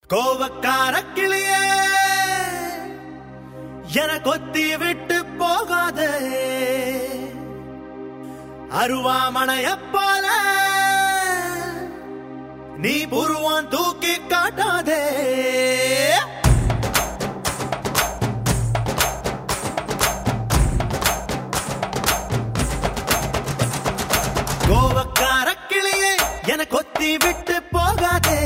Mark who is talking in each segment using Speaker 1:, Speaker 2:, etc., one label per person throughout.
Speaker 1: கோவக்கார கிளியே என கொத்தி விட்டு போகாதே அருவாமனைய போல நீ புருவான் தூக்கி காட்டாதே கோவக்கார கிளியே என கொத்தி விட்டு போகாதே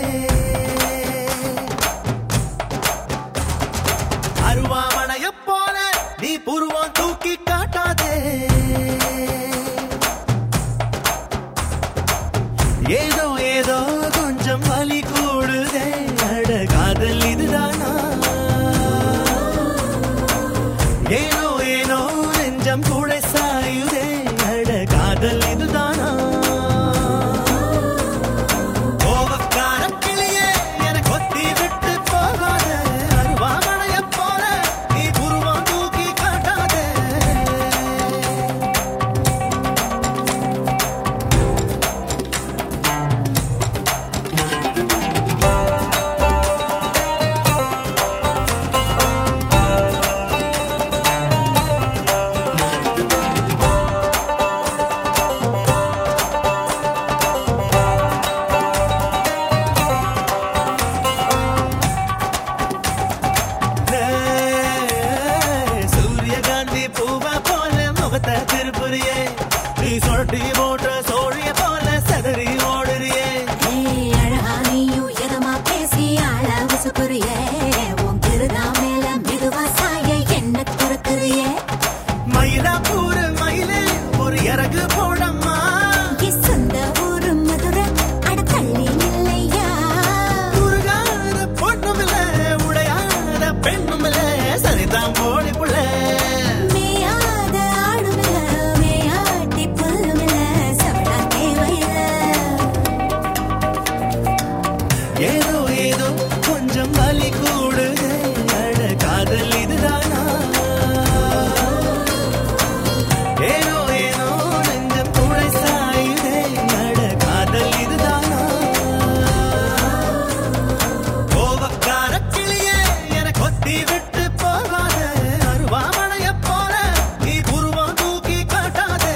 Speaker 1: அருவாமனைய போல நீ புருவம் தூக்கி காட்டாதே ஏதோ ஏதோ கொஞ்சம் வலி கூடுதே அட காதல் இதுதானா ஏனோ ஏனோ நெஞ்சம் கூட சாயுதே அட காதல் இதுதானா கோவக்கார கிளியே என கொத்தி விட்டு போகாத அருவாமனைய போல நீ புருவம் தூக்கி காட்டாதே சூரியகாந்தி பூவா போல முகத்தை திருப்புறியே நீ சொரட்டி போட்ட சோழிய போல சதறி ஓடுறியே
Speaker 2: ஏய், அழகா நீயும் இதமா பேசி ஆள உசுப்புறியே. உன் திருநா மேல மெதுவா சாய என்ன துரத்துறியே.
Speaker 1: மயிலா பூரு மயிலே ஒரு இறகு போடம்மா
Speaker 2: என் சொந்த ஊரு மதுரை, அட தள்ளி நில்லையா.
Speaker 1: உருகாத பொண்ணுமில்ல உடையாத பெண்ணுமில்ல சரிதான் போடி புள்ள
Speaker 2: மேயாத ஆடுமில்ல, மேயாட்டி புல்லுமில்ல, சவடா தேவையில்ல.
Speaker 1: ஏதோ ஏதோ கொஞ்சம் வலி கூடுதே அட காதல் இதுதானா ஏனோ ஏனோ நெஞ்சம் கூட சாயுதே அட காதல் இதுதானா கோவக்கார கிளியே என கொத்தி விட்டு போகாத அருவாமனைய போல நீ புருவம் தூக்கி காட்டாதே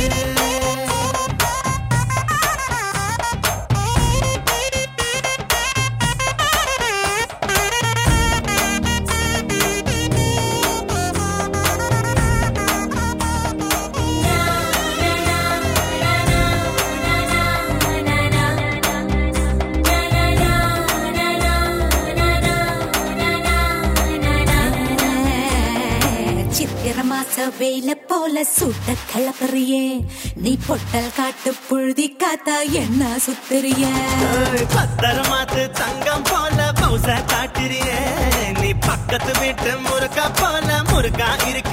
Speaker 2: சித்திர மாச வெயில போல சுட்ட கலப்பறியே நீ பொட்டல் காட்டு புழுதி காத்தா என்ன சுத்துறியே
Speaker 1: பத்திரமாத்து தங்கம் போல பௌச காட்டுறியே நீ பக்கத்து வீட்டு முருக்கா போல முருக்கா இருக்க